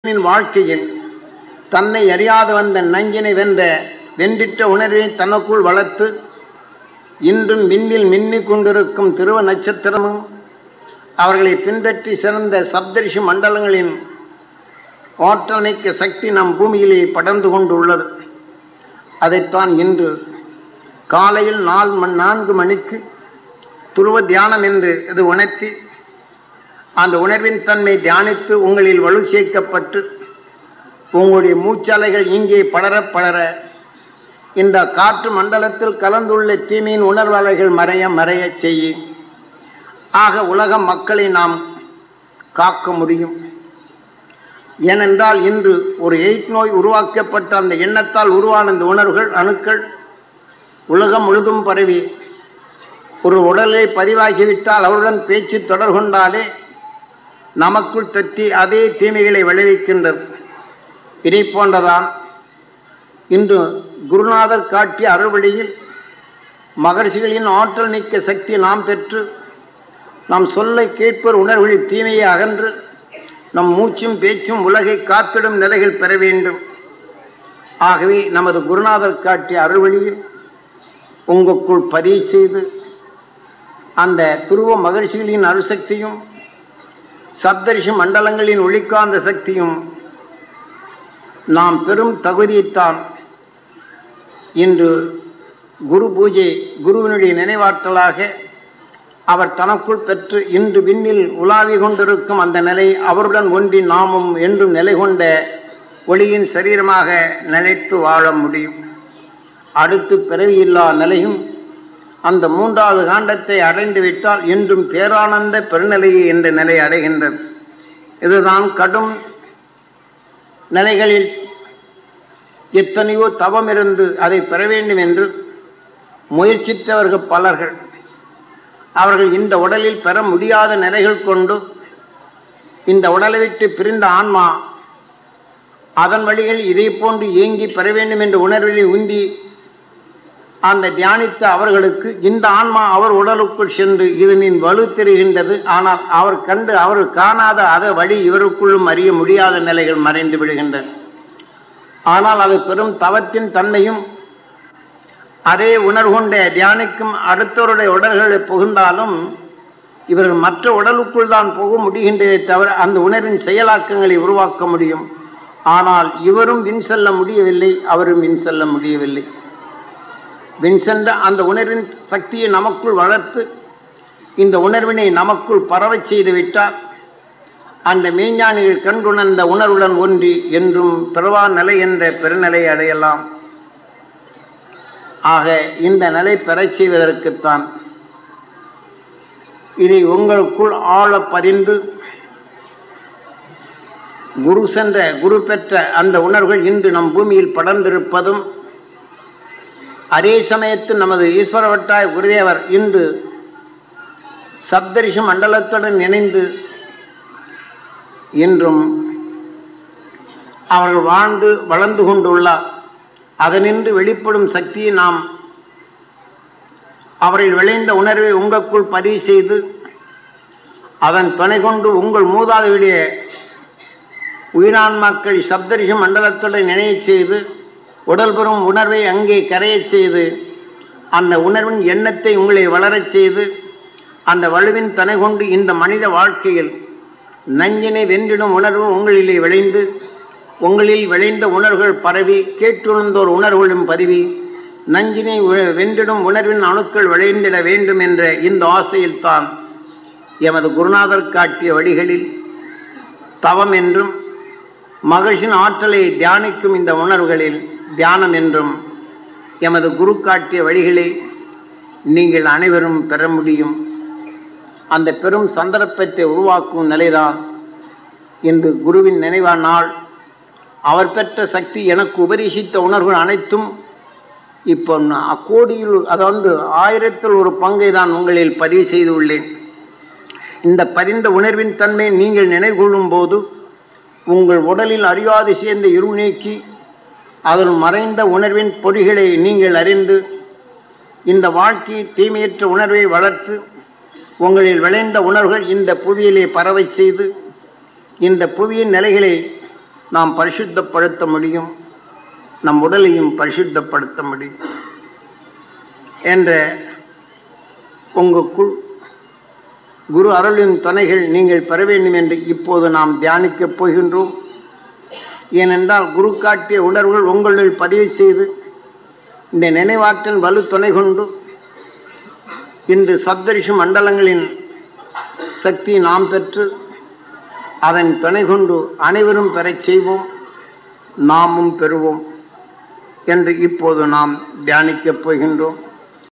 மனிதனின் வாழ்க்கையில் தன்னை அறியாது வந்த நஞ்சினை வென்ற வென்றிட்ட உணர்வை தனக்குள் வளர்த்து இன்றும் விண்ணில் மின்னிக் கொண்டிருக்கும் திருவ நட்சத்திரமும் அவர்களை பின்பற்றி சிறந்த சப்தரிஷி மண்டலங்களின் ஆற்றல் சக்தி நம் பூமியிலே படர்ந்து கொண்டுள்ளது அதைத்தான் இன்று காலையில் நாலு மணி நான்கு மணிக்கு துருவ தியானம் என்று இது உணர்த்தி அந்த உணர்வின் தன்மை தியானித்து உங்களில் வலு சேர்க்கப்பட்டு உங்களுடைய மூச்சாலைகள் இங்கே படர படர இந்த காற்று மண்டலத்தில் கலந்துள்ள தீமையின் உணர்வாலைகள் மறைய மறைய செய்யும் ஆக உலக மக்களை நாம் காக்க முடியும் ஏனென்றால் இன்று ஒரு எய்ட் நோய் உருவாக்கப்பட்ட அந்த எண்ணத்தால் உருவான இந்த உணர்வுகள் அணுக்கள் உலகம் முழுதும் பரவி ஒரு உடலை பதிவாகிவிட்டால் அவருடன் பேச்சு தொடர் கொண்டாலே நமக்குள் தட்டி அதே தீமைகளை விளைவிக்கின்றது இதை போன்றதான் இன்று குருநாதர் காட்டிய அறுவழியில் மகர்ஷிகளின் ஆற்றல் நீக்க சக்தி நாம் பெற்று நம் சொல்லை கேட்பர் உணர்வுகளில் தீமையை அகன்று நம் மூச்சும் பேச்சும் உலகை காத்திடும் நிலைகள் பெற வேண்டும் ஆகவே நமது குருநாதர் காட்டிய அறுவழியில் உங்களுக்குள் பதிவு செய்து அந்த துருவ மகிழ்ச்சிகளின் அருசக்தியும் சப்தரிஷி மண்டலங்களின் ஒளிக்காந்த சக்தியும் நாம் பெரும் தகுதியைத்தான் இன்று குரு பூஜை குருவினுடைய நினைவாற்றலாக அவர் தனக்குள் பெற்று இன்று விண்ணில் உலாவி கொண்டிருக்கும் அந்த நிலை அவருடன் ஒன்றி நாமும் என்றும் நிலை கொண்ட ஒளியின் சரீரமாக நிலைத்து வாழ முடியும் அடுத்து பிறவியில்லா நிலையும் அந்த மூன்றாவது காண்டத்தை அடைந்து விட்டால் என்றும் பேரானந்த பெருநிலையை என்ற நிலை அடைகின்றது இதுதான் கடும் நிலைகளில் எத்தனையோ தவம் இருந்து அதை பெற வேண்டும் என்று முயற்சித்தவர்கள் பலர்கள் அவர்கள் இந்த உடலில் பெற முடியாத நிலைகள் கொண்டு இந்த உடலை விட்டு பிரிந்த ஆன்மா அதன் வழிகள் இதே போன்று இயங்கி பெற வேண்டும் என்ற உணர்வில் உந்தி அந்த தியானித்த அவர்களுக்கு இந்த ஆன்மா அவர் உடலுக்குள் சென்று இதனின் வலு தெரிகின்றது ஆனால் அவர் கண்டு அவர் காணாத அதை வழி இவருக்குள்ளும் அறிய முடியாத நிலைகள் மறைந்து விடுகின்றன ஆனால் அது பெரும் தவத்தின் தன்மையும் அதே உணர்வுண்ட தியானிக்கும் அடுத்தவருடைய உடல்களை புகுந்தாலும் இவர்கள் மற்ற உடலுக்குள் தான் போக முடிகின்றதே தவிர அந்த உணர்வின் செயலாக்கங்களை உருவாக்க முடியும் ஆனால் இவரும் வின் செல்ல முடியவில்லை அவரும் வின் செல்ல முடியவில்லை வின் சென்ற அந்த உணர்வின் சக்தியை நமக்குள் வளர்த்து இந்த உணர்வினை நமக்குள் பரவச் செய்து விட்டால் அந்த மெய்ஞானிகள் கண்டுணர்ந்த உணர்வுடன் ஒன்றி என்றும் பிறவா நிலை என்ற பெருநிலை அடையலாம் ஆக இந்த நிலை பெறச் செய்வதற்குத்தான் இதை உங்களுக்குள் ஆழ பதிந்து குரு சென்ற குரு பெற்ற அந்த உணர்வுகள் இன்று நம் பூமியில் படர்ந்திருப்பதும் அதே சமயத்தில் நமது ஈஸ்வரவட்டாய் குருதேவர் இன்று சப்தரிஷி மண்டலத்துடன் இணைந்து இன்றும் அவர்கள் வாழ்ந்து வளர்ந்து கொண்டுள்ளார் அதனின்று வெளிப்படும் சக்தியை நாம் அவரில் விளைந்த உணர்வை உங்களுக்குள் பதிவு செய்து அதன் துணை கொண்டு உங்கள் மூதாதையுடைய உயிரான்மாக்கள் சப்தரிஷி மண்டலத்துடன் நினைய செய்து உடல் பெறும் உணர்வை அங்கே கரையச் செய்து அந்த உணர்வின் எண்ணத்தை உங்களை வளரச் செய்து அந்த வலுவின் துணை கொண்டு இந்த மனித வாழ்க்கையில் நஞ்சினை வென்றிடும் உணர்வு உங்களிலே விளைந்து உங்களில் விளைந்த உணர்வுகள் பரவி கேட்டுணர்ந்தோர் உணர்வுகளும் பரவி நஞ்சினை வென்றிடும் உணர்வின் அணுக்கள் விளைந்திட வேண்டும் என்ற இந்த ஆசையில்தான் எமது குருநாதர் காட்டிய வழிகளில் தவம் என்றும் மகிழ்ச்சியின் ஆற்றலை தியானிக்கும் இந்த உணர்வுகளில் தியானம் என்றும் எமது குரு காட்டிய வழிகளை நீங்கள் அனைவரும் பெற முடியும் அந்த பெரும் சந்தர்ப்பத்தை உருவாக்கும் நிலைதான் இன்று குருவின் நினைவா நாள் அவர் பெற்ற சக்தி எனக்கு உபதேசித்த உணர்வுகள் அனைத்தும் இப்போ கோடியில் அதாவது ஆயிரத்தில் ஒரு பங்கை தான் உங்களில் பதிவு செய்துள்ளேன் இந்த பதிந்த உணர்வின் தன்மை நீங்கள் நினைவுகொள்ளும் போது உங்கள் உடலில் அறியாது சேர்ந்த இருள் நீக்கி அதில் மறைந்த உணர்வின் பொடிகளை நீங்கள் அறிந்து இந்த வாழ்க்கை தீமையற்ற உணர்வை வளர்த்து உங்களில் விளைந்த உணர்வுகள் இந்த புவியிலே பரவச் செய்து இந்த புவியின் நிலைகளை நாம் பரிசுத்தப்படுத்த முடியும் நம் உடலையும் பரிசுத்தப்படுத்த முடியும் என்ற உங்களுக்குள் குரு அருளின் துணைகள் நீங்கள் பெற வேண்டும் என்று இப்போது நாம் தியானிக்கப் போகின்றோம் ஏனென்றால் குரு காட்டிய உணர்வுகள் உங்களுள் பதிவு செய்து இந்த நினைவாற்றல் வலு துணை கொண்டு இன்று சப்தரிஷி மண்டலங்களின் சக்தி நாம் பெற்று அதன் துணை கொண்டு அனைவரும் பெறச் செய்வோம் நாமும் பெறுவோம் என்று இப்போது நாம் தியானிக்கப் போகின்றோம்